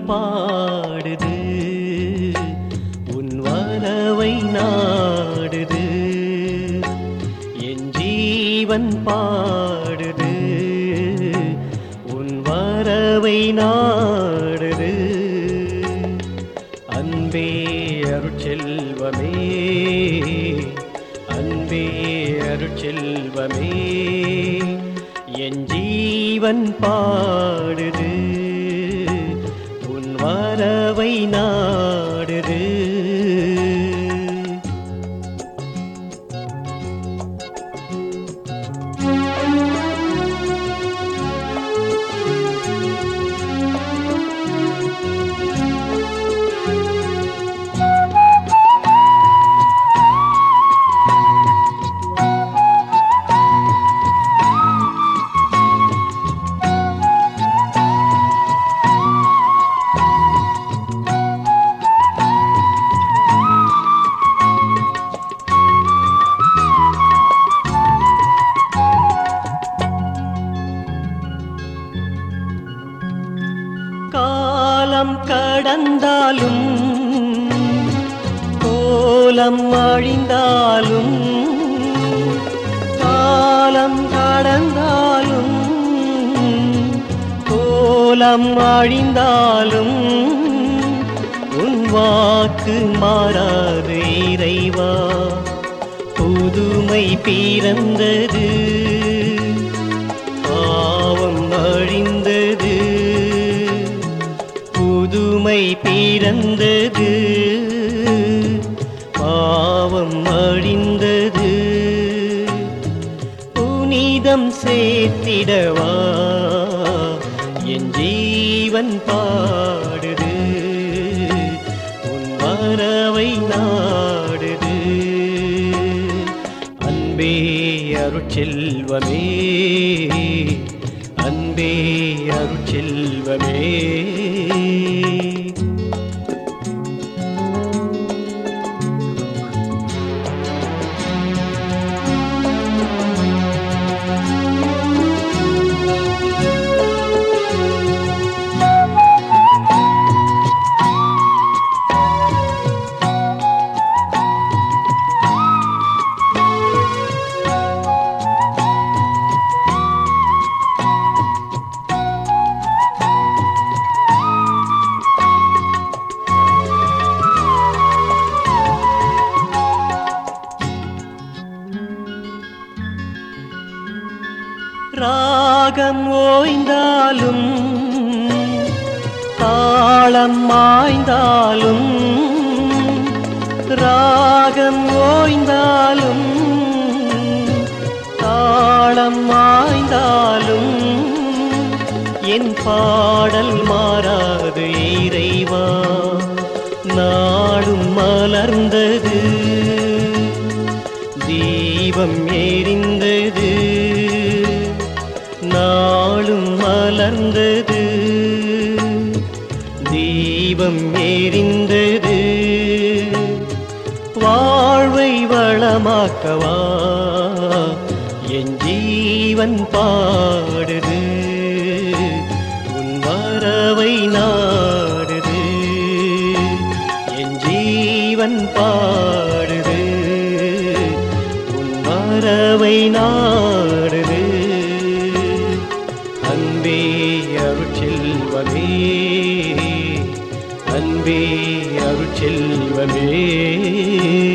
பாடுது உன் வரவை நாடுது என் ஜீவன் பாடுது உன் வரவை நாடுது அன்பே அருட்செல்வமே அன்பே அருட்செல்வமே என் ஜீவன் பாடுது உன் வரவை நாடுது காலம் கடந்தாலும் கோலம் அழிந்தாலும் காலம் கடந்தாலும் கோலம் அழிந்தாலும் உன் வாக்கு மாறாது இறைவா புதுமை பிறந்தது பாவம் அழிந்தது புதுமை பிறந்தது பாவம் அழிந்தது புனிதம் சேர்த்திடவா என் ஜீவன் பாடுது உன் வரவை நாடுது அன்பே அருட்செல்வமே அன்பே அருட்செல்வமே ராகம் ஓய்ந்தாலும் தாளம் மாய்ந்தாலும் ராகம் ஓய்ந்தாலும் தாளம் மாய்ந்தாலும் என் பாடல் மாறாது இறைவா நாளும் மலர்ந்தது தீபம் எரிந்தது நாளும் மலர்ந்தது தீபம் எரிந்தது வாழ்வை வளமாக்கவா என் ஜீவன் பாடுது உன் வரவை நாடுது என் ஜீவன் பாடுது உன் வரவை நாடுது அன்பே அருட்செல்வமே அன்பே அருட்செல்வமே